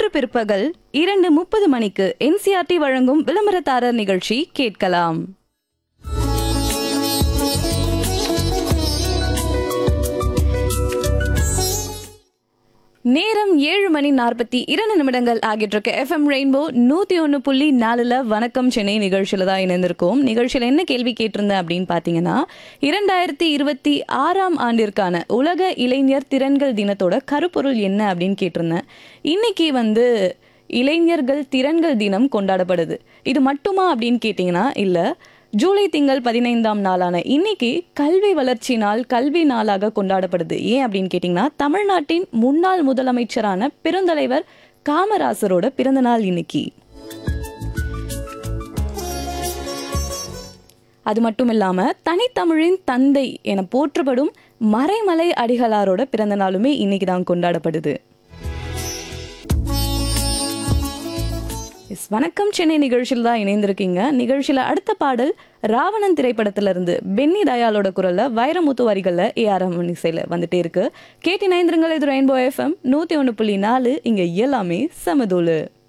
இன்று பிற்பகல் இரண்டு முப்பது மணிக்கு என்சிஆர்டி வழங்கும் விளம்பரதாரர் நிகழ்ச்சி கேட்கலாம் நேரம் ஏழு மணி நாற்பத்தி இரண்டு நிமிடங்கள் ஆகிட்டு இருக்கு எஃப்எம் ரெயின்போ நூத்தி ஒன்று புள்ளி நாலுல வணக்கம் சென்னை நிகழ்ச்சியில தான் இணைந்திருக்கோம் நிகழ்ச்சியில என்ன கேள்வி கேட்டிருந்தேன் அப்படின்னு பாத்தீங்கன்னா இரண்டாயிரத்தி இருபத்தி ஆறாம் ஆண்டிற்கான உலக இளைஞர் திறன்கள் தினத்தோட கருப்பொருள் என்ன அப்படின்னு கேட்டிருந்தேன் இன்னைக்கு வந்து இளைஞர்கள் திறன்கள் தினம் கொண்டாடப்படுது இது மட்டுமா அப்படின்னு கேட்டிங்கன்னா இல்லை ஜூலை திங்கள் பதினைந்தாம் நாளான இன்னைக்கு கல்வி வளர்ச்சி நாள் கல்வி நாளாக கொண்டாடப்படுது ஏன் அப்படின்னு கேட்டிங்கன்னா தமிழ்நாட்டின் முன்னாள் முதலமைச்சரான பெருந்தலைவர் காமராசரோட பிறந்த நாள் இன்னைக்கு அது மட்டும் இல்லாம தனித்தமிழின் தந்தை என போற்றப்படும் மறைமலை அடிகளாரோட பிறந்த நாளுமே இன்னைக்கு தான் கொண்டாடப்படுது எஸ் வணக்கம் சென்னை நிகழ்ச்சியில் தான் இணைந்திருக்கீங்க நிகழ்ச்சியில் அடுத்த பாடல் ராவணன் திரைப்படத்திலிருந்து பென்னி தயாளோட குரல்ல வைரமுத்து வரிகளில் ஏஆர் ரஹ்மான் இசையில் வந்துட்டே இருக்கு கேட்டி நைந்திரங்கள் இது ரெயின்போ எஃப்எம் நூற்றி ஒன்று புள்ளி நாலு இங்கே எல்லாமே சமதூளு